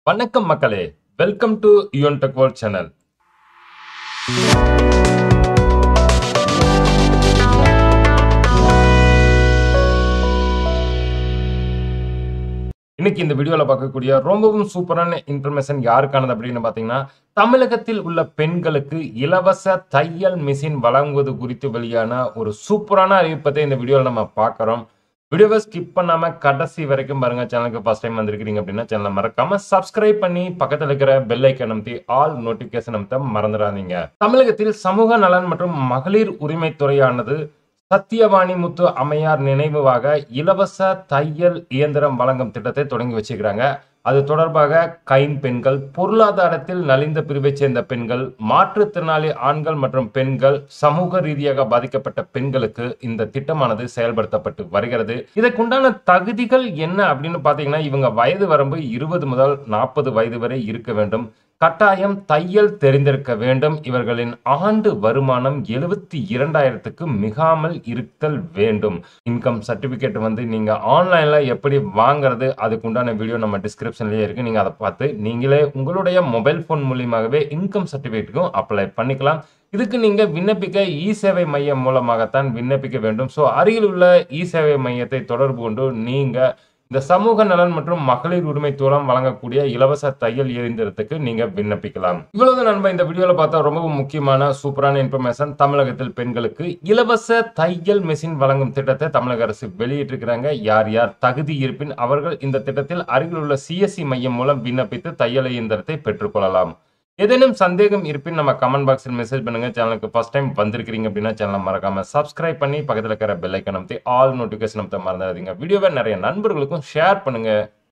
வணக்கம் மக்களே welcome to Yuvan tech world channel இன்னைக்கு இந்த வீடியோவில் பார்க்கக்கூடிய ரொம்பவும் சூப்பரான இன்ஃபர்மேஷன் யாருக்கானது அப்படின்னு பார்த்தீங்கன்னா தமிழகத்தில் உள்ள பெண்களுக்கு இலவச தையல் மிஷின் வழங்குவது குறித்து வெளியான ஒரு சூப்பரான அறிவிப்பத்தை இந்த வீடியோவில் நம்ம பார்க்குறோம் வீடியோவை ஸ்கிப் பண்ணாம கடைசி வரைக்கும் பாருங்க சேனலுக்கு ஃபர்ஸ்ட் டைம் வந்திருக்கீங்க அப்படின்னா சேனலை மறக்காம சப்ஸ்கிரைப் பண்ணி பக்கத்தில் இருக்கிற பெல் ஐக்கன் அமைத்தி ஆல் நோட்டிபிகேஷன் அமைத்த மறந்துடாதீங்க தமிழகத்தில் சமூக நலன் மற்றும் மகளிர் உரிமைத்துறையானது சத்தியவாணி முத்து அம்மையார் நினைவாக இலவச தையல் இயந்திரம் வழங்கும் திட்டத்தை தொடங்கி வச்சுக்கிறாங்க அது தொடர்பாக கைன் பெண்கள் பொருளாதாரத்தில் நலிந்த பிரிவைச் சேர்ந்த பெண்கள் மாற்றுத்திறனாளி ஆண்கள் மற்றும் பெண்கள் சமூக ரீதியாக பாதிக்கப்பட்ட பெண்களுக்கு இந்த திட்டமானது செயல்படுத்தப்பட்டு வருகிறது இதற்குண்டான தகுதிகள் என்ன அப்படின்னு பார்த்தீங்கன்னா இவங்க வயது வரம்பு இருபது முதல் நாற்பது வயது வரை இருக்க வேண்டும் கட்டாயம் தையல் தெரிந்திருக்க வேண்டும் இவர்களின் ஆண்டு வருமானம் எழுபத்தி இரண்டாயிரத்துக்கு மிகாமல் இருத்தல் வேண்டும் இன்கம் சர்டிபிகேட் வந்து நீங்க ஆன்லைன்ல எப்படி வாங்குறது அதுக்குண்டான வீடியோ நம்ம டிஸ்கிரிப்ஷன்லயே இருக்கு நீங்க அதை பார்த்து நீங்களே உங்களுடைய மொபைல் போன் மூலியமாகவே இன்கம் சர்டிபிகேட்டுக்கும் அப்ளை பண்ணிக்கலாம் இதுக்கு நீங்க விண்ணப்பிக்க இ சேவை மையம் மூலமாகத்தான் விண்ணப்பிக்க வேண்டும் ஸோ அருகில் உள்ள இ சேவை மையத்தை தொடர்பு கொண்டு நீங்க இந்த சமூக நலன் மற்றும் மகளிர் உரிமை தூரம் வழங்கக்கூடிய இலவச தையல் இயந்திரத்துக்கு நீங்க விண்ணப்பிக்கலாம் இவ்வளவு நண்பர் இந்த வீடியோல பார்த்தா ரொம்பவும் முக்கியமான சூப்பரான இன்ஃபர்மேஷன் தமிழகத்தில் பெண்களுக்கு இலவச தையல் மெஷின் வழங்கும் திட்டத்தை தமிழக அரசு வெளியிட்டிருக்கிறாங்க யார் யார் தகுதி இருப்பின் அவர்கள் இந்த திட்டத்தில் அருகில் உள்ள சிஎஸ்சி மையம் மூலம் விண்ணப்பித்து தையல் இயந்திரத்தை பெற்றுக்கொள்ளலாம் ஏதேனும் சந்தேகம் இருப்பின் நம்ம கமெண்ட் பாக்ஸில் மெசேஜ் பண்ணுங்க சேனலுக்கு ஃபர்ஸ்ட் டைம் வந்திருக்கிறீங்க அப்படின்னா சேனலை மறக்காம சப்ஸ்கிரைப் பண்ணி பக்கத்தில் இருக்கிற பெல் ஐக்கன் அமைத்து ஆல் நோட்டிஃபிகேஷன் அமைத்த மறந்துடாதீங்க வீடியோவை நிறைய நண்பர்களுக்கும் ஷேர் பண்ணுங்க